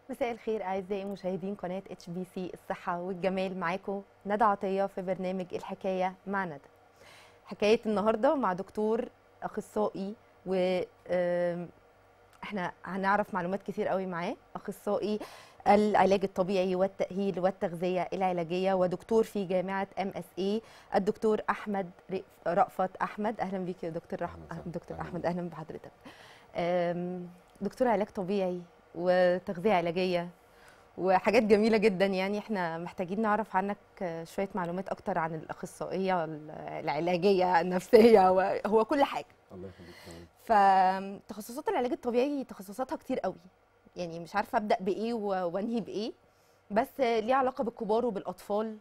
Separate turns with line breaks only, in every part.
مساء الخير اعزائي مشاهدين قناه اتش بي سي الصحه والجمال معاكم ندى عطيه في برنامج الحكايه مع ندى حكايه النهارده مع دكتور اخصائي و آم، احنا هنعرف معلومات كتير قوي معاه اخصائي العلاج الطبيعي والتاهيل والتغذيه العلاجيه ودكتور في جامعه ام اس اي الدكتور احمد رف- رأفت احمد اهلا بيك يا دكتور رح...
أهلاً وسهلاً.
دكتور
أهلاً
احمد
بيك.
اهلا بحضرتك آم، دكتور علاج طبيعي وتغذيه علاجيه وحاجات جميله جدا يعني احنا محتاجين نعرف عنك آه، شويه معلومات اكتر عن الاخصائيه العلاجيه النفسيه وهو كل حاجه
الله يخليك تمام
فتخصصات العلاج الطبيعي تخصصاتها كتير قوي يعني مش عارفه ابدا بايه و- وانهي بايه بس ليه علاقه بالكبار وبالاطفال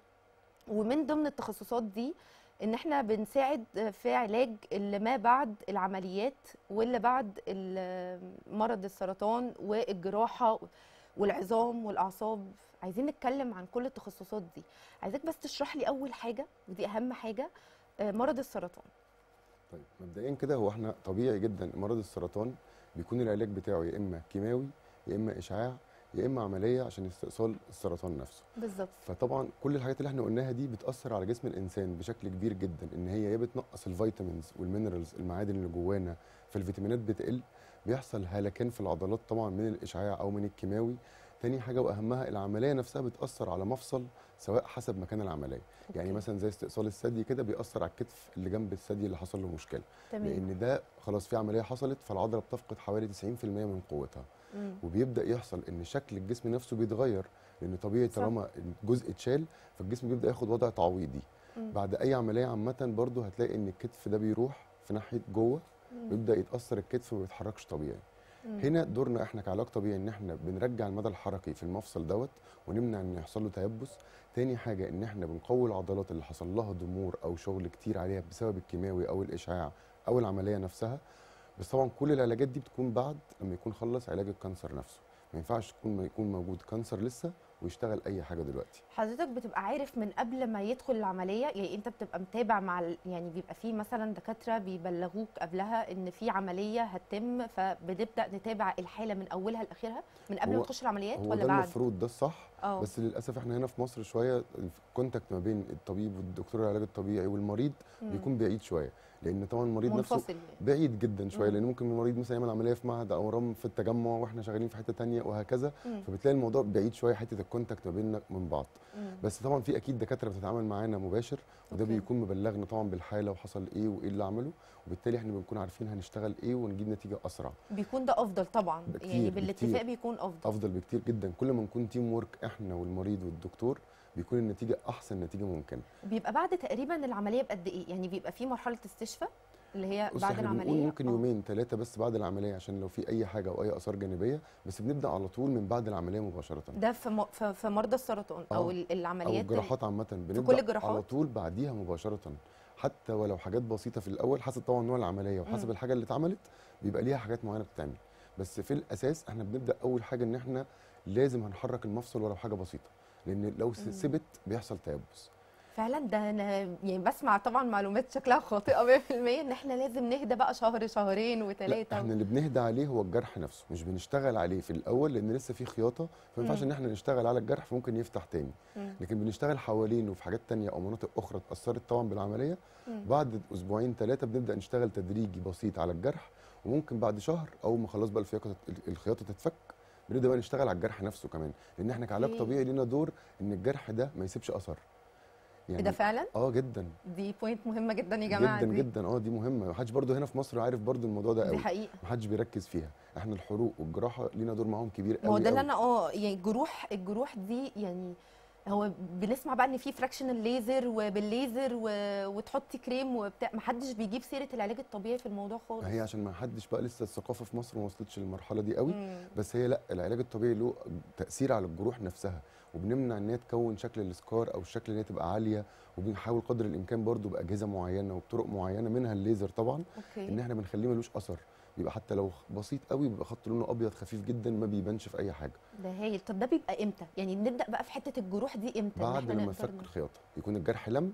ومن ضمن التخصصات دي ان احنا بنساعد في علاج اللي ما بعد العمليات واللي بعد ال- مرض السرطان والجراحه والعظام والاعصاب عايزين نتكلم عن كل التخصصات دي عايزاك بس تشرح لي اول حاجه ودي اهم حاجه آه، مرض السرطان
طيب مبدئيا كده هو احنا طبيعي جدا مرض السرطان بيكون العلاج بتاعه يا اما كيماوي يا اما اشعاع يا اما عمليه عشان استئصال السرطان نفسه
بالظبط
فطبعا كل الحاجات اللي احنا قلناها دي بتاثر على جسم الانسان بشكل كبير جدا ان هي يا بتنقص الفيتامينز والمينرالز المعادن اللي جوانا فالفيتامينات بتقل بيحصل هلكان في العضلات طبعا من الاشعاع او من الكيماوي تاني حاجه واهمها العمليه نفسها بتاثر على مفصل سواء حسب مكان العمليه يعني
أوكي.
مثلا زي استئصال الثدي كده بيأثر على الكتف اللي جنب الثدي اللي حصل له مشكله
تمام
لان ده خلاص في عمليه حصلت فالعضله بتفقد حوالي 90% من قوتها
مم.
وبيبدا يحصل ان شكل الجسم نفسه بيتغير لان طبيعي
صح.
طالما الجزء اتشال فالجسم بيبدا ياخد وضع تعويضي
مم.
بعد اي عمليه عامه برضو هتلاقي ان الكتف ده بيروح في ناحيه جوه
مم.
ويبدا يتاثر الكتف وما بيتحركش طبيعي
مم.
هنا دورنا احنا كعلاج طبيعي ان احنا بنرجع المدى الحركي في المفصل دوت ونمنع ان يحصل له تيبس تاني حاجه ان احنا بنقوي العضلات اللي حصل لها ضمور او شغل كتير عليها بسبب الكيماوي او الاشعاع او العمليه نفسها بس طبعا كل العلاجات دي بتكون بعد لما يكون خلص علاج الكانسر نفسه ما ينفعش تكون ما يكون موجود كانسر لسه ويشتغل اي حاجه دلوقتي
حضرتك بتبقى عارف من قبل ما يدخل العمليه يعني انت بتبقى متابع مع ال... يعني بيبقى في مثلا دكاتره بيبلغوك قبلها ان في عمليه هتتم فبنبدا نتابع الحاله من اولها لاخرها من قبل ما
هو-
تخش العمليات
هو
ولا
ده
بعد
المفروض ده الصح
اه
بس للاسف احنا هنا في مصر شويه الكونتاكت ما بين الطبيب والدكتور العلاج الطبيعي والمريض
مم.
بيكون بعيد شويه لان طبعا المريض نفسه
منفصل يعني.
بعيد جدا شويه
مم.
لان ممكن المريض مثلا يعمل عمليه في معهد او رم في التجمع واحنا شغالين في حته تانية وهكذا
مم.
فبتلاقي الموضوع بعيد شويه حته الكونتاكت ما بيننا من بعض
مم.
بس طبعا في اكيد دكاتره بتتعامل معانا مباشر وده
أوكي.
بيكون مبلغنا طبعا بالحاله وحصل ايه وايه اللي عمله وبالتالي احنا بنكون عارفين هنشتغل ايه ونجيب نتيجه اسرع
بيكون ده افضل طبعا
بكتير-
يعني بالاتفاق
بكتير.
بيكون افضل
افضل بكتير جدا كل ما نكون تيم ورك احنا والمريض والدكتور بيكون النتيجه احسن نتيجه ممكنه
بيبقى بعد تقريبا العمليه بقد ايه يعني بيبقى في مرحله استشفاء اللي هي
بص
بعد
احنا بنقول
العمليه
ممكن
آه.
يومين ثلاثه بس بعد العمليه عشان لو في اي حاجه او اي اثار جانبيه بس بنبدا على طول من بعد العمليه مباشره
ده في م... في في مرضى السرطان او
آه.
ال-
او
العمليات ال-
الجراحات عامه بنبدا
كل الجراحات؟
على طول بعديها مباشره حتى ولو حاجات بسيطه في الاول حسب طبعا نوع العمليه وحسب
مم.
الحاجه اللي اتعملت بيبقى ليها حاجات معينه بتتعمل بس في الاساس احنا بنبدا اول حاجه ان احنا لازم هنحرك المفصل ولو حاجه بسيطه لان لو س-
مم.
سبت بيحصل تيبس
فعلا ده انا يعني بسمع طبعا معلومات شكلها خاطئه 100% ان احنا لازم نهدى بقى شهر شهرين
لا
وثلاثه
احنا اللي بنهدى عليه هو الجرح نفسه مش بنشتغل عليه في الاول لان لسه في خياطه فما ينفعش
مم.
ان احنا نشتغل على الجرح فممكن يفتح تاني لكن بنشتغل حوالينه في حاجات تانية او مناطق اخرى اتاثرت طبعا بالعمليه بعد اسبوعين ثلاثه بنبدا نشتغل تدريجي بسيط على الجرح وممكن بعد شهر اول ما خلاص بقى الخياطه الخياطه تتفك بنبدا بقى نشتغل على الجرح نفسه كمان لان احنا كعلاج
أوكي.
طبيعي لينا دور ان الجرح ده ما يسيبش اثر
ايه ده فعلا
اه جدا
دي بوينت مهمه جدا يا جماعه
جدا
دي.
جدا اه دي مهمه محدش برضو هنا في مصر عارف برضو الموضوع ده
دي
قوي
حقيقه
محدش بيركز فيها احنا الحروق والجراحه لينا دور معاهم كبير قوي
ما هو ده اللي
قوي.
انا اه يعني الجروح الجروح دي يعني هو بنسمع بقى ان في فراكشنال ليزر وبالليزر و... وتحطي كريم وبتاع ما حدش بيجيب سيره العلاج الطبيعي في الموضوع خالص
هي عشان ما حدش بقى لسه الثقافه في مصر ما وصلتش للمرحله دي قوي
مم.
بس هي لا العلاج الطبيعي له تاثير على الجروح نفسها وبنمنع ان هي تكون شكل السكار او الشكل ان هي تبقى عاليه وبنحاول قدر الامكان برضو باجهزه معينه وبطرق معينه منها الليزر طبعا ان
اوكي
احنا بنخليه ملوش اثر بيبقى حتى لو بسيط قوي بيبقى خط لونه ابيض خفيف جدا ما بيبانش في اي حاجه
ده هايل طب ده بيبقى امتى يعني نبدا بقى في حته الجروح دي امتى إن
بعد
إحنا
لما
نقدر
نفك
ن-
الخياطه يكون الجرح لم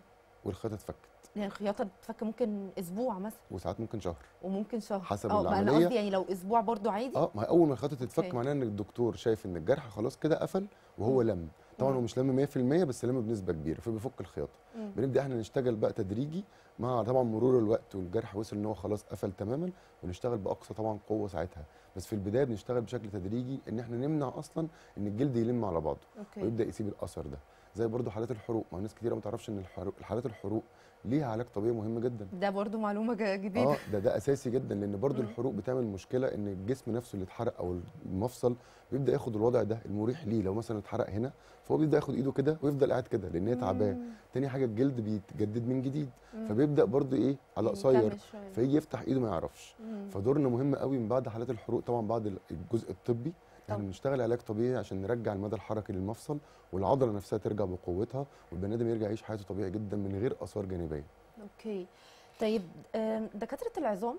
والخيطه اتفكت
يعني الخياطه بتفك ممكن اسبوع مثلا
وساعات ممكن شهر
وممكن شهر
حسب
اه ما انا
العملية.
قصدي يعني لو اسبوع برضو عادي
اه ما هي اول ما الخيطه تتفك
أوكي.
معناه ان الدكتور شايف ان الجرح خلاص كده قفل وهو
مم.
لم طبعا
مم.
هو مش لم 100% بس لم بنسبه كبيره فبيفك الخياطه
مم.
بنبدا احنا نشتغل بقى تدريجي مع طبعا مرور الوقت والجرح وصل ان هو خلاص قفل تماما ونشتغل باقصى طبعا قوه ساعتها بس في البدايه بنشتغل بشكل تدريجي ان احنا نمنع اصلا ان الجلد يلم على بعضه
اوكي
ويبدا يسيب الاثر ده زي برضو حالات الحروق ما ناس كتيره ما تعرفش ان الحروق حالات الحروق ليها علاج طبيعي مهم جدا
ده برضو معلومه ج- جديده
اه ده ده اساسي جدا لان برضو
مم.
الحروق بتعمل مشكله ان الجسم نفسه اللي اتحرق او المفصل بيبدا ياخد الوضع ده المريح ليه لو مثلا اتحرق هنا فهو بيبدا ياخد ايده كده ويفضل قاعد كده لان هي تعباه
مم.
تاني حاجه الجلد بيتجدد من جديد
مم.
فبيبدا برضو ايه على قصير
يكمل شوية.
فيجي يفتح ايده ما يعرفش
مم.
فدورنا مهم قوي من بعد حالات الحروق طبعا بعد الجزء الطبي احنا
طبعا.
بنشتغل علاج طبيعي عشان نرجع المدى الحركي للمفصل والعضله نفسها ترجع بقوتها والبني ادم يرجع يعيش حياته طبيعي جدا من غير اثار جانبيه
اوكي طيب آم، دكاتره العظام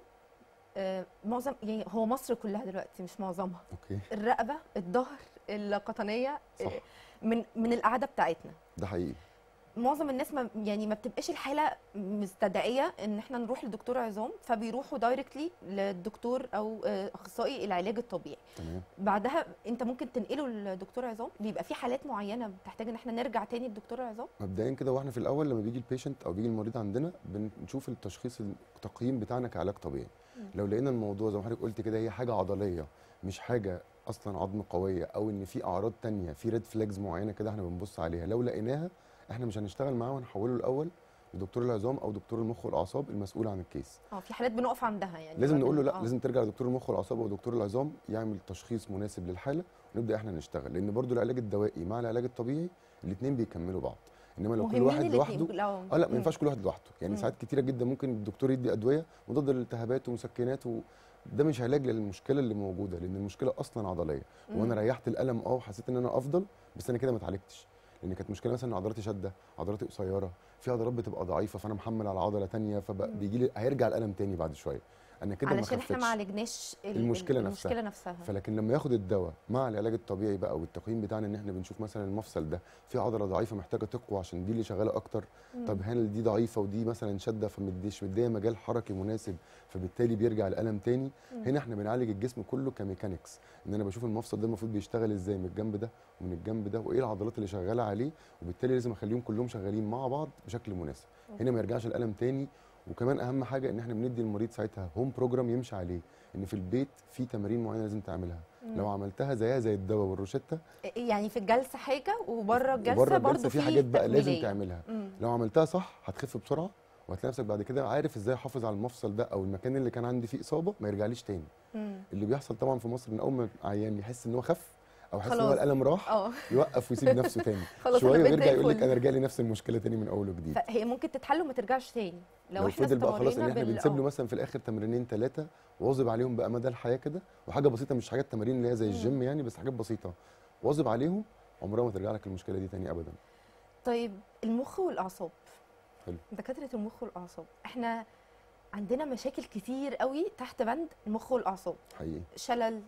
آم، معظم يعني هو مصر كلها دلوقتي مش معظمها
اوكي
الرقبه الظهر القطنيه
صح.
آه، من من القعده بتاعتنا
ده حقيقي
معظم الناس ما يعني ما بتبقاش الحاله مستدعيه ان احنا نروح لدكتور عظام فبيروحوا دايركتلي للدكتور او آه، اخصائي العلاج الطبيعي
تمام
بعدها انت ممكن تنقله لدكتور عظام بيبقى في حالات معينه بتحتاج ان احنا نرجع تاني لدكتور عظام
مبدئيا كده واحنا في الاول لما بيجي البيشنت او بيجي المريض عندنا بنشوف التشخيص التقييم بتاعنا كعلاج طبيعي
مم.
لو لقينا الموضوع زي ما حضرتك قلت كده هي حاجه عضليه مش حاجه اصلا عظم قويه او ان في اعراض تانية في ريد فلاجز معينه كده احنا بنبص عليها لو لقيناها احنا مش هنشتغل معاه وهنحوله الاول لدكتور العظام او دكتور المخ والاعصاب المسؤول عن الكيس
اه في حالات بنقف عندها يعني
لازم
ما
نقول له
بن-
لا
آه.
لازم ترجع لدكتور المخ والاعصاب او دكتور العظام يعمل تشخيص مناسب للحاله ونبدا احنا نشتغل لان برضو العلاج الدوائي مع العلاج الطبيعي الاثنين بيكملوا بعض انما لو كل
مهمين
واحد
الاتنين.
لوحده
لا
اه لا ما
مم.
ينفعش كل واحد لوحده يعني
مم.
ساعات كتيره جدا ممكن الدكتور يدي ادويه مضاد للالتهابات ومسكنات و... ده مش علاج للمشكله اللي موجوده لان المشكله اصلا عضليه وانا
مم.
ريحت الالم اه وحسيت ان انا افضل بس انا كده ما اتعالجتش لان كانت مشكله مثلا ان عضلاتي شاده عضلاتي قصيره في عضلات بتبقى ضعيفه فانا محمل على عضله تانية
مم.
فبيجي لي هيرجع الالم تاني بعد شويه انا كده ما
علشان احنا ما
خفتش
عالجناش ال- ال-
المشكلة نفسها.
المشكله نفسها
فلكن لما ياخد الدواء مع العلاج الطبيعي بقى والتقييم بتاعنا ان احنا بنشوف مثلا المفصل ده في عضله ضعيفه محتاجه تقوى عشان دي اللي شغاله اكتر
مم.
طب هل دي ضعيفه ودي مثلا شاده فمديش مديه مجال حركي مناسب فبالتالي بيرجع الالم تاني
مم.
هنا احنا بنعالج الجسم كله كميكانيكس ان انا بشوف المفصل ده المفروض بيشتغل ازاي من الجنب ده ومن الجنب ده وايه العضلات اللي شغاله عليه وبالتالي لازم اخليهم كلهم شغالين مع بعض بشكل مناسب هنا ما يرجعش الالم تاني وكمان اهم حاجه ان احنا بندي المريض ساعتها هوم بروجرام يمشي عليه ان في البيت في تمارين معينه لازم تعملها
مم.
لو عملتها زيها زي الدواء والروشته
يعني في الجلسه حاجه وبره الجلسه
وبره
برضه
الجلسه في حاجات بقى لازم
تكميلية.
تعملها
مم.
لو عملتها صح هتخف بسرعه وهتلاقي نفسك بعد كده عارف ازاي احافظ على المفصل ده او المكان اللي كان عندي فيه اصابه ما يرجعليش تاني
مم.
اللي بيحصل طبعا في مصر ان اول ما عيان يحس ان هو خف او يحس ان هو
خلاص.
الالم راح
اه
يوقف ويسيب نفسه تاني
خلاص
شويه
انا بقيت
ويرجع
زي
يقول لك
الفل.
انا رجع لي نفس المشكله تاني من اول وجديد
فهي ممكن تتحل وما ترجعش تاني لو,
لو
احنا
فضل بقى خلاص ان
استمرينا
احنا
بال-
بنسيب له
آه.
مثلا في الاخر تمرينين ثلاثه واظب عليهم بقى مدى الحياه كده وحاجه بسيطه مش حاجات تمارين اللي هي زي
مم.
الجيم يعني بس حاجات بسيطه واظب عليهم عمرها ما ترجع لك المشكله دي تاني ابدا
طيب المخ والاعصاب
حلو.
دكاتره المخ والاعصاب احنا عندنا مشاكل كتير قوي تحت بند المخ والاعصاب
حقيقي
شلل آم،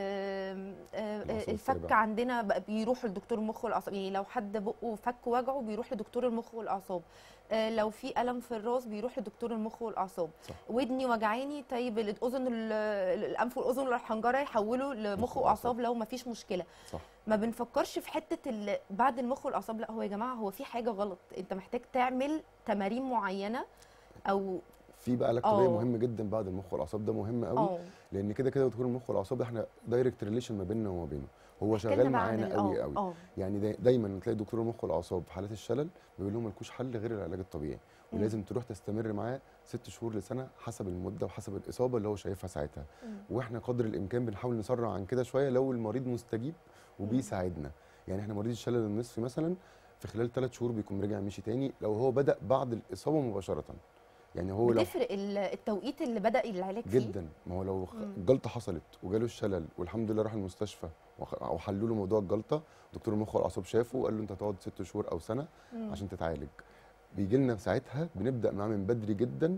آه، آه،
الأعصاب
الفك
السابعة.
عندنا بقى بيروح لدكتور المخ والاعصاب يعني لو حد بقه فك وجعه بيروح لدكتور المخ والاعصاب آه، لو في الم في الراس بيروح لدكتور المخ والاعصاب
صح.
ودني وجعاني طيب الاذن ال- الانف والاذن والحنجره يحولوا لمخ
مخ
واعصاب لو ما فيش مشكله
صح
ما بنفكرش في حته ال- بعد المخ والاعصاب لا هو يا جماعه هو في حاجه غلط انت محتاج تعمل تمارين معينه او
في بقى علاج طبيعي
آه.
مهم جدا بعد المخ والاعصاب ده مهم قوي
اه
لان كده كده دكتور المخ والاعصاب احنا دايركت ريليشن ما بيننا وما بينه هو
احكي لنا
شغال
بقى عن
معانا
ال-
قوي
آه،
قوي
اه
يعني دا دايما تلاقي دكتور المخ والاعصاب في حالات الشلل بيقول لهم ملكوش حل غير العلاج الطبيعي
مم.
ولازم تروح تستمر معاه ست شهور لسنه حسب المده وحسب الاصابه اللي هو شايفها ساعتها
مم.
واحنا قدر الامكان بنحاول نسرع عن كده شويه لو المريض مستجيب وبيساعدنا يعني احنا مريض الشلل النصفي مثلا في خلال ثلاث شهور بيكون رجع مشي تاني لو هو بدا بعد الاصابه مباشره يعني هو لو
بتفرق ال- التوقيت اللي بدا العلاج فيه
جدا ما هو لو خ-
مم.
الجلطه حصلت وجاله الشلل والحمد لله راح المستشفى وخ- وحلوا له موضوع الجلطه دكتور المخ والاعصاب شافه وقال له انت هتقعد ست شهور او سنه
مم.
عشان تتعالج بيجي لنا ساعتها بنبدا معاه من بدري جدا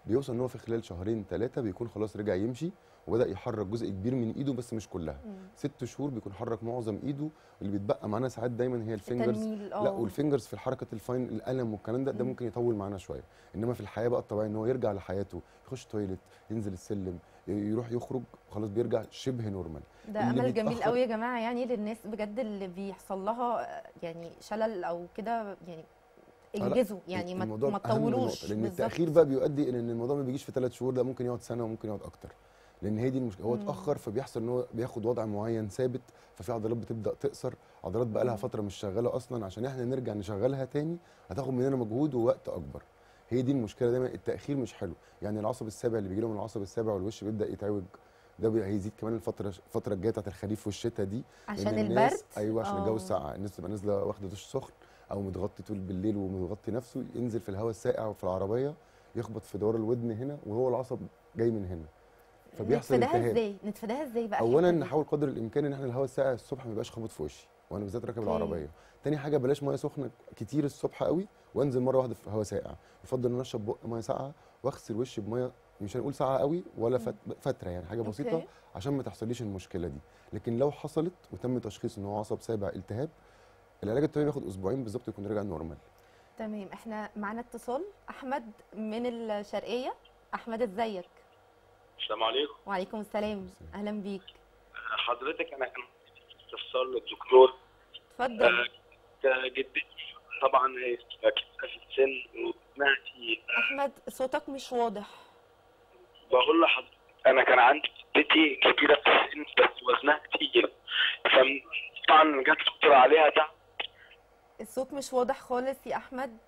بيوصل ان هو في خلال شهرين ثلاثه بيكون خلاص رجع يمشي وبدا يحرك جزء كبير من ايده بس مش كلها
مم.
ست شهور بيكون حرك معظم ايده واللي بيتبقى معانا ساعات دايما هي الفينجرز
التنميل
لا
اه
والفينجرز في الحركه الفاين القلم والكلام ده ده
مم.
ممكن يطول معانا شويه انما في الحياه بقى الطبيعيه ان هو يرجع لحياته يخش تويلت ينزل السلم ي- يروح يخرج خلاص بيرجع شبه نورمال
ده
اللي
امل جميل
بيتأخر-
قوي يا جماعه يعني للناس بجد اللي بيحصل لها آه، يعني شلل او كده يعني
لا،
انجزوا يعني ما
الموضوع
ما
أهم نقطة،
تطولوش
لان
بالظبط.
التاخير بقى بيؤدي الى ان الموضوع ما بيجيش في ثلاث شهور ده ممكن يقعد سنه وممكن يقعد اكتر لان هي دي المشكله هو
مم.
اتاخر فبيحصل ان هو بياخد وضع معين ثابت ففي عضلات بتبدا تقصر عضلات بقى لها
مم.
فتره مش شغاله اصلا عشان احنا نرجع نشغلها تاني هتاخد مننا مجهود ووقت اكبر هي دي المشكله دايما التاخير مش حلو يعني العصب السابع اللي بيجي له من العصب السابع والوش بيبدا يتعوج ده بي- هيزيد كمان الفتره الفتره الجايه بتاعت الخريف والشتاء دي
عشان
لأن الناس-
البرد
ايوه عشان الجو
آه.
الساقع الناس تبقى نازله واخده دش سخن او متغطي طول بالليل ومتغطي نفسه ينزل في الهواء الساقع وفي العربيه يخبط في دوار الودن هنا وهو العصب جاي من هنا فبيحصل
نتفاداها
التهاب
ازاي نتفاداها ازاي بقى
اولا
الحتة دي؟
نحاول قدر الامكان ان احنا الهواء الساقع الصبح ما يبقاش خابط في وشي وانا بالذات راكب
أوكي.
العربيه تاني حاجه بلاش ميه سخنه كتير الصبح قوي وانزل مره واحده في هواء ساقع يفضل ان أنا اشرب بق ميه ساقعه واغسل وشي بميه مش هنقول ساقعه قوي ولا فت... فتره يعني حاجه بسيطه
أوكي.
عشان ما تحصليش المشكله دي لكن لو حصلت وتم تشخيص ان هو عصب سابع التهاب العلاج الطبيعي بياخد اسبوعين بالظبط يكون رجع نورمال
تمام احنا معانا اتصال احمد من الشرقيه احمد ازيك
السلام عليكم
وعليكم السلام اهلا بيك
حضرتك انا كان استفسار للدكتور
اتفضل
آه، جدتي طبعا هي كبيره في السن وابنها تقيل
احمد صوتك مش واضح
بقول لحضرتك انا كان عندي جدتي كبيره في السن بس وزنها تقيل فطبعا جت فتره عليها ده
الصوت مش واضح خالص يا احمد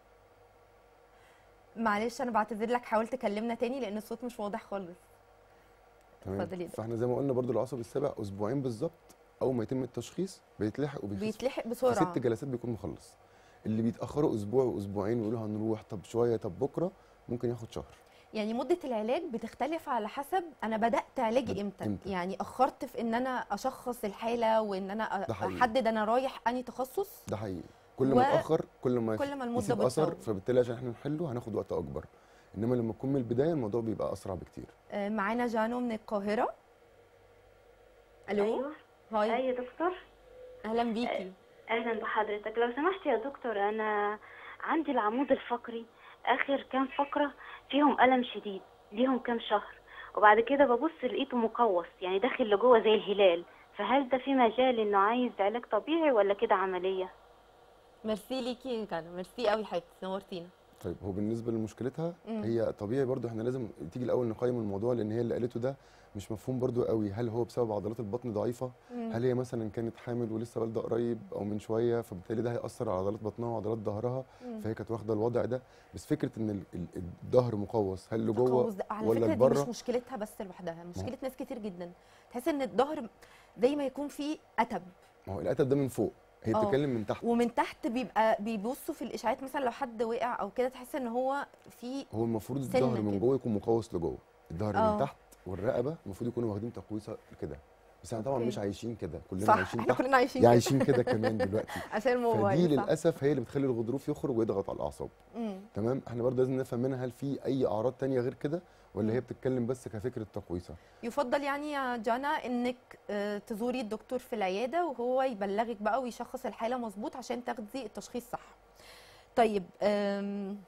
معلش انا بعتذر لك حاول تكلمنا تاني لان الصوت مش واضح خالص
تمام
اتفضل يا دكتور.
فاحنا زي ما قلنا برضو العصب السابع اسبوعين بالظبط اول ما يتم التشخيص بيتلحق وبيخف
بيتلحق
في
بسرعه
ست جلسات بيكون مخلص اللي بيتاخروا اسبوع واسبوعين ويقولوا هنروح طب شويه طب بكره ممكن ياخد شهر
يعني مده العلاج بتختلف على حسب انا بدات علاجي
بد-
امتى
إمتى.
يعني اخرت في ان انا اشخص الحاله وان انا
ده
أ-
حقيقي.
احدد انا رايح انهي تخصص
ده حقيقي كل
و-
ما اتاخر كل ما
كل ما المده
يسيب اثر
بتطول
فبالتالي عشان احنا نحله هناخد وقت اكبر انما لما نكون من البدايه الموضوع بيبقى اسرع بكتير
آه، معانا جانو من القاهره الو
ايوه
هاي
اي دكتور
اهلا بيكي
اهلا بحضرتك لو سمحت يا دكتور انا عندي العمود الفقري اخر كام فقره فيهم الم شديد ليهم كام شهر وبعد كده ببص لقيته مقوس يعني داخل لجوه زي الهلال فهل ده في مجال انه عايز علاج طبيعي ولا كده عمليه
ميرسي ليكي يا جانو ميرسي قوي حبيبتي نورتينا
طيب هو بالنسبه لمشكلتها
مم.
هي طبيعي برضو احنا لازم تيجي الاول نقيم الموضوع لان هي اللي قالته ده مش مفهوم برضو قوي هل هو بسبب عضلات البطن ضعيفه
مم.
هل هي مثلا كانت حامل ولسه والده قريب او من شويه فبالتالي ده هياثر على عضلات بطنها وعضلات ظهرها
مم.
فهي كانت واخده الوضع ده بس فكره ان ال- ال- الظهر مقوس هل لجوه
تقوس ده على
ولا
فكره دي
لبره
مش مشكلتها بس لوحدها مشكله ناس كتير جدا تحس ان الظهر زي ما يكون فيه اتب
ما هو الاتب ده من فوق هي
آه.
بتتكلم من تحت
ومن تحت بيبقى بيبصوا في الاشاعات مثلا لو حد وقع او كده تحس ان هو في
هو المفروض
سنة
الظهر من
كده.
جوه يكون مقوس لجوه الظهر
آه.
من تحت والرقبه المفروض يكونوا واخدين تقويصه كده بس احنا طبعا
أوكي.
مش عايشين كده كلنا
صح
عايشين
احنا
تحت
كلنا عايشين
يا
كده
عايشين كده كمان دلوقتي
عشان الموبايل
فدي
صح.
للاسف هي اللي بتخلي الغضروف يخرج ويضغط على الاعصاب
مم.
تمام احنا برضه لازم نفهم منها هل في اي اعراض تانية غير كده ولا
مم.
هي بتتكلم بس كفكره تقويصه
يفضل يعني يا جانا انك آه، تزوري الدكتور في العياده وهو يبلغك بقى ويشخص الحاله مظبوط عشان تاخدي التشخيص صح طيب آم،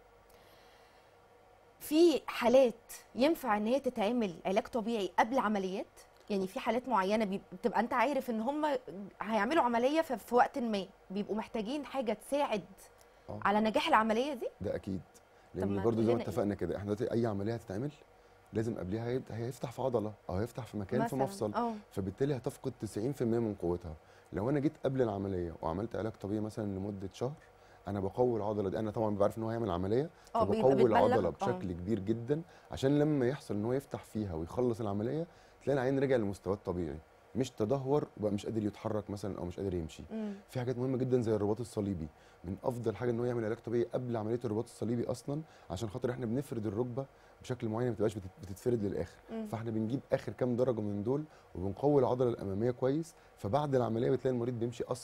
في حالات ينفع ان هي تتعمل علاج طبيعي قبل عمليات يعني في حالات معينه بيب- بتبقى انت عارف ان هم هيعملوا عمليه ف- في وقت ما بيبقوا محتاجين حاجه تساعد
آه.
على نجاح العمليه دي
ده اكيد
طب
لان
ما
برضه زي
تقول
ما
لنا إيه؟
اتفقنا كده احنا دلوقتي اي عمليه هتتعمل لازم قبلها هي- هيفتح في عضله او هيفتح في مكان في
مثلاً.
مفصل
اه
فبالتالي هتفقد 90% من قوتها لو انا جيت قبل العمليه وعملت علاج طبيعي مثلا لمده شهر انا بقوي العضله دي انا طبعا بعرف ان هو هيعمل عمليه
اه بيبقى
فبقوي
بتبلغ-
العضله
آه.
بشكل كبير جدا عشان لما يحصل ان هو يفتح فيها ويخلص العمليه تلاقي العين رجع لمستواه الطبيعي مش تدهور وبقى مش قادر يتحرك مثلا او مش قادر يمشي
مم.
في حاجات مهمه جدا زي الرباط الصليبي من افضل حاجه ان هو يعمل علاج طبيعي قبل عمليه الرباط الصليبي اصلا عشان خاطر احنا بنفرد الركبه بشكل معين ما تبقاش بتت- بتتفرد للاخر
مم.
فاحنا بنجيب اخر كام درجه من دول وبنقوي العضله الاماميه كويس فبعد العمليه بتلاقي المريض بيمشي اسرع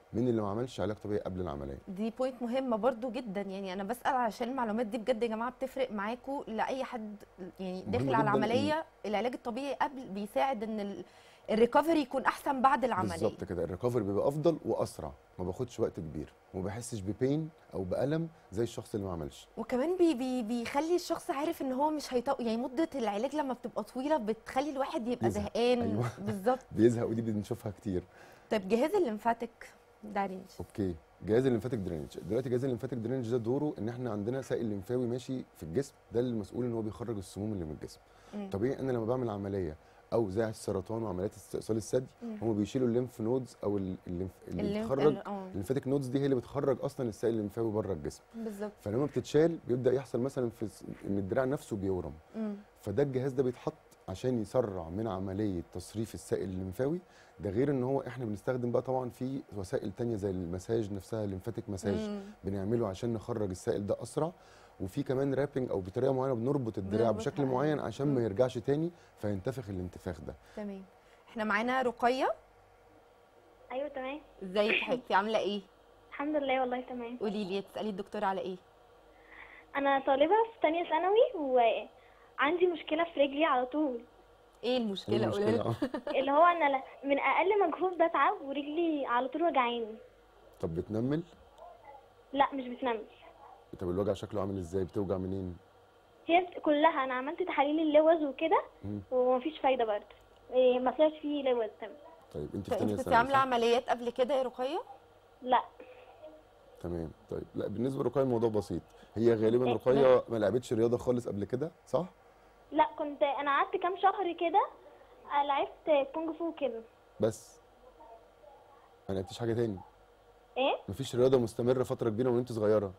من اللي ما عملش علاج طبيعي قبل العمليه
دي بوينت مهمه برضو جدا يعني انا بسال عشان المعلومات دي بجد يا جماعه بتفرق معاكم لاي حد يعني
مهم
داخل على
جداً
العمليه العلاج الطبيعي قبل بيساعد ان ال- الريكفري يكون احسن بعد العمليه
بالظبط كده الريكفري بيبقى افضل واسرع ما باخدش وقت كبير وما بحسش ببين او بالم زي الشخص اللي ما عملش
وكمان بي بي بيخلي الشخص عارف ان هو مش هيطول يعني مده العلاج لما بتبقى طويله بتخلي الواحد يبقى
يزهق.
زهقان
أيوة.
بالظبط
بيزهق ودي بنشوفها كتير
طيب جهاز الليمفاتيك ده رينج
اوكي جهاز الليمفاتيك درينج دلوقتي جهاز الليمفاتيك درينج ده دوره ان احنا عندنا سائل ليمفاوي ماشي في الجسم ده اللي مسؤول ان هو بيخرج السموم اللي من الجسم
مم.
طبيعي انا لما بعمل عمليه او زي السرطان وعمليات استئصال الثدي
مم.
هم بيشيلوا الليمف نودز او ال- الليمف اللي
الليمف-
بتخرج
ال- اه
الليمفاتيك نودز دي هي اللي بتخرج اصلا السائل الليمفاوي بره الجسم
بالظبط
فلما بتتشال بيبدا يحصل مثلا في الس- ان الدراع نفسه بيورم
مم.
فده الجهاز ده بيتحط عشان يسرع من عمليه تصريف السائل الليمفاوي ده غير ان هو احنا بنستخدم بقى طبعا في وسائل تانية زي المساج نفسها الليمفاتيك مساج
مم.
بنعمله عشان نخرج السائل ده اسرع وفي كمان رابنج او بطريقه معينه بنربط الدراع
بنربطها،
بشكل
أيوة.
معين عشان ما
مم.
يرجعش تاني فينتفخ الانتفاخ ده
تمام احنا معانا رقيه
ايوه تمام
ازيك يا حبيبتي عامله ايه
الحمد لله والله تمام
قولي لي تسالي الدكتور على ايه
انا طالبه في تانية ثانوي وعندي مشكله في رجلي على طول
ايه
إيه
المشكله قولي
المشكله
لي
آه.
اللي هو انا ل- من اقل مجهود بتعب ورجلي على طول وجعاني
طب بتنمل
لا مش بتنمل
طب الوجع شكله عامل ازاي بتوجع منين
هي بت- كلها انا عملت تحاليل اللوز وكده
مم.
ومفيش فايده برضه إيه، ما طلعش فيه لوز تمام
طيب انت في
طيب
ثانيه
انت كنت
ثانوي
عامله
صح؟
عمليات قبل كده يا رقيه
لا
تمام طيب لا بالنسبه لرقيه الموضوع بسيط هي غالبا
إيه،
رقيه ما لعبتش رياضه خالص قبل كده صح
لا كنت انا قعدت كام شهر كده آه، لعبت كونج فو كده
بس ما لعبتيش حاجه تاني
ايه
مفيش رياضه مستمره فتره كبيره وانت صغيره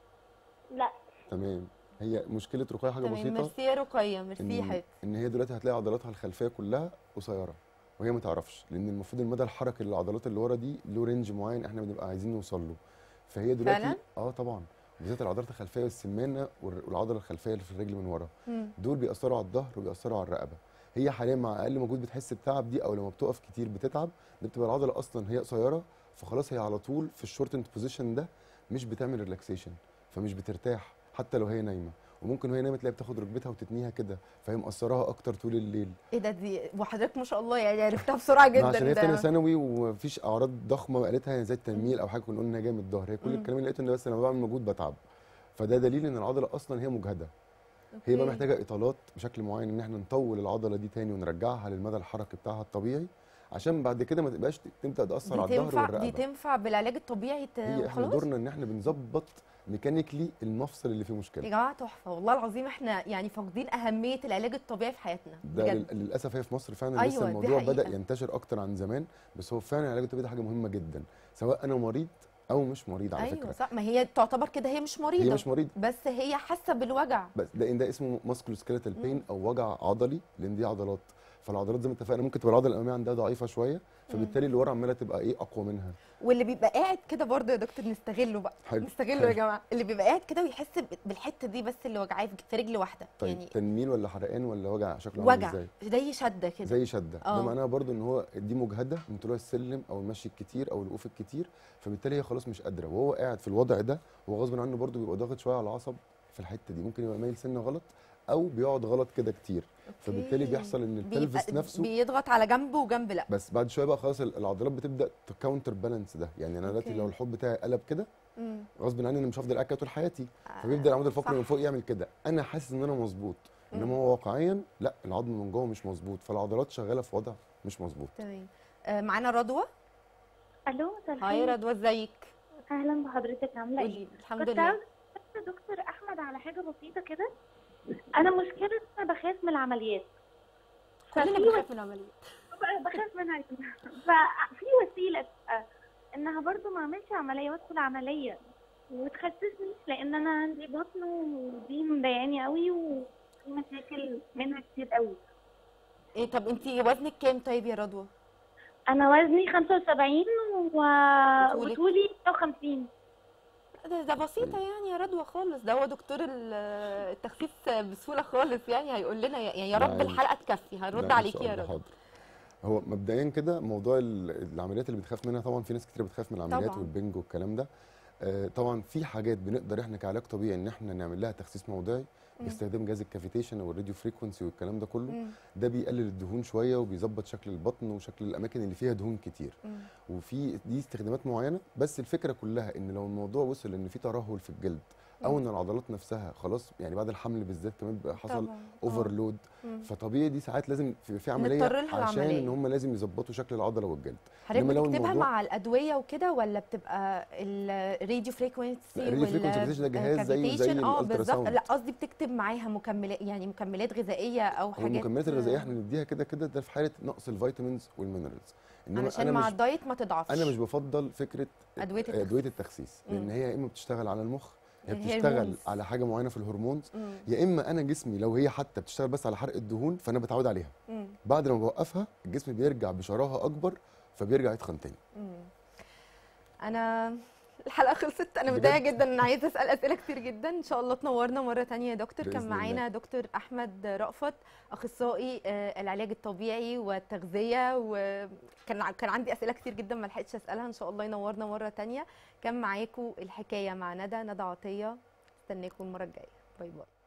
لا
تمام هي مشكله رقيه حاجه
تمام
بسيطه
ميرسي يا رقيه ميرسي يا
ان
حبيبتي
ان هي دلوقتي هتلاقي عضلاتها الخلفيه كلها قصيره وهي ما تعرفش لان المفروض المدى الحركي للعضلات اللي ورا دي له رينج معين احنا بنبقى عايزين نوصل له فهي دلوقتي
فعلاً؟
اه طبعا بالذات العضلات الخلفيه والسمانه والر- والعضله الخلفيه اللي في الرجل من ورا
مم.
دول بيأثروا على الظهر وبيأثروا على الرقبه هي حاليا مع اقل مجهود بتحس بتعب دي او لما بتقف كتير بتتعب دي بتبقى العضله اصلا هي قصيره فخلاص هي على طول في الشورتنت بوزيشن ده مش بتعمل ريلاكسيشن فمش بترتاح حتى لو هي نايمه وممكن وهي نايمه تلاقي بتاخد ركبتها وتتنيها كده فهي مقصراها اكتر طول الليل
ايه ده دي وحضرتك ما شاء الله يعني عرفتها بسرعه
ما
جدا
عشان هي في تانية
ده
ثانوي ومفيش اعراض ضخمه قالتها زي التنميل او حاجه كنا قلنا جايه من الظهر هي كل
مم.
الكلام اللي لقيته ان بس لما بعمل مجهود بتعب فده دليل ان العضله اصلا هي مجهده هي بقى
أوكي.
محتاجه اطالات بشكل معين ان احنا نطول العضله دي تاني ونرجعها للمدى الحركي بتاعها الطبيعي عشان بعد كده ما تبقاش تبدا تاثر
دي
على الظهر
تنفع دي
والرقبه
تنفع بالعلاج الطبيعي ت-
هي احنا
وخلاص
دورنا ان احنا بنظبط ميكانيكلي المفصل اللي فيه
يا
مشكله
جماعه تحفه والله العظيم احنا يعني فاقدين اهميه العلاج الطبيعي في حياتنا
ده
بجد
لل- للاسف هي في مصر فعلا
أيوة،
لسه
دي
الموضوع بدا
حقيقة.
ينتشر اكتر عن زمان بس هو فعلا العلاج الطبيعي ده حاجه مهمه جدا سواء انا مريض او مش مريض على
ايوه
فكره
صح ما هي تعتبر كده هي مش مريضه
هي مش مريض
بس هي حاسه بالوجع
بس ده ده اسمه ماسكولو سكيلتال بين او وجع عضلي لان دي عضلات فالعضلات زي ما اتفقنا ممكن تبقى العضله الاماميه عندها ضعيفه شويه فبالتالي اللي ورا عماله تبقى ايه اقوى منها
واللي بيبقى قاعد كده برضه يا دكتور نستغله بقى
حلو
نستغله يا
حلو.
جماعه اللي بيبقى قاعد كده ويحس ب- بالحته دي بس اللي وجعاه في- في رجل واحده
طيب
يعني
تنميل ولا حرقان ولا وجع شكله عامل
وجع
ازاي
زي شده كده
زي شده
آه.
ده معناها برضو ان هو دي مجهده من طلوع السلم او المشي الكتير او الوقوف الكتير فبالتالي هي خلاص مش قادره وهو قاعد في الوضع ده هو غصب عنه برضو بيبقى ضاغط شويه على العصب في الحته دي ممكن يبقى مايل سنه غلط او بيقعد غلط كده كتير فبالتالي
أوكي.
بيحصل ان
بيبقى-
البلفس نفسه
بيضغط على جنب وجنب لا
بس بعد شويه بقى خلاص ال- العضلات بتبدا تكاونتر بالانس ده يعني انا دلوقتي
أوكي.
لو الحوض بتاعي قلب كده
مم.
غصب عني انا مش هفضل قاعد كده طول حياتي
آه،
فبيبدا العمود الفقري من
صح.
فوق يعمل كده انا حاسس ان انا مظبوط انما
مم.
هو واقعيا لا العظم من جوه مش مظبوط فالعضلات شغاله في وضع مش مظبوط
تمام آه، معانا رضوى
الو مساء
هاي
الخير
رضوى ازيك
اهلا بحضرتك عامله ايه
قولي الحمد
كنت
لله
عاوزه أسأل دكتور احمد على حاجه بسيطه كده انا مشكله إن انا بخاف من العمليات
كلنا
ففي
بنخاف من العمليات
بقى بخاف منها ففي وسيله تبقى انها برضو ما اعملش عمليه وادخل عمليه وتخسسني لان انا عندي بطن ودي مضايقاني قوي وفي مشاكل منها كتير قوي
ايه طب انت وزنك كام طيب يا رضوى
انا وزني 75 و...
وطولك؟
وطولي 150
ده, ده بسيطة يعني يا رضوى خالص ده هو دكتور ال- التخسيس بسهولة خالص يعني هيقول لنا يعني يا
لا
رب
عادي.
الحلقة تكفي
لا،
هنرد
إن
عليكي
شاء
يا
الله،
رضوى
حاضر. هو مبدئيا كده موضوع ال- العمليات اللي بتخاف منها طبعا في ناس كتير بتخاف من العمليات
طبعاً.
والبنج والكلام ده آه، طبعا في حاجات بنقدر احنا كعلاج طبيعي ان احنا نعمل لها تخسيس موضعي
مم.
باستخدام جهاز الكافيتيشن او الراديو فريكونسي والكلام ده كله
مم.
ده بيقلل الدهون شويه وبيظبط شكل البطن وشكل الاماكن اللي فيها دهون كتير
مم.
وفي دي استخدامات معينه بس الفكره كلها ان لو الموضوع وصل ان في ترهل في الجلد او
مم.
ان العضلات نفسها خلاص يعني بعد الحمل بالذات كمان بيبقى حصل
طبعاً.
اوفرلود
مم.
فطبيعي دي ساعات لازم في, في عمليه
نضطر لها
عشان
العملية.
ان هم لازم يظبطوا شكل العضله والجلد
حضرتك
إنما لو
بتكتبها
الموضوع-
مع الادويه وكده ولا بتبقى الراديو فريكونسي
لا، الراديو frequency ده جهاز زيه زي
اه
الألترا
بالظبط
ساوند.
لا قصدي بتكتب معاها مكملات يعني مكملات غذائيه او
هو
حاجات
المكملات الغذائيه احنا بنديها كده كده ده في حاله نقص الفيتامينز والمينرالز انما
علشان
انا
مع
مش
الدايت ما تضعفش
انا مش بفضل فكره
أدوية التخسيس.
ادويه التخسيس لان
مم.
هي يا اما بتشتغل على المخ يا
الهرمونز.
بتشتغل على حاجه معينه في الهرمونز
مم.
يا اما انا جسمي لو هي حتى بتشتغل بس على حرق الدهون فانا بتعود عليها
مم.
بعد ما بوقفها الجسم بيرجع بشراهه اكبر فبيرجع يتخن تاني
مم. انا الحلقه خلصت انا
بجد؟
متضايقه جدا انا عايزه اسال اسئله كتير جدا ان شاء الله تنورنا مره تانية يا دكتور كان
بإذن
معانا دكتور احمد رأفت اخصائي آه، العلاج الطبيعي والتغذيه وكان ع- كان عندي اسئله كتير جدا ما لحقتش اسالها ان شاء الله ينورنا مره تانية كان معاكم الحكايه مع ندى ندى عطيه استناكم المره الجايه باي باي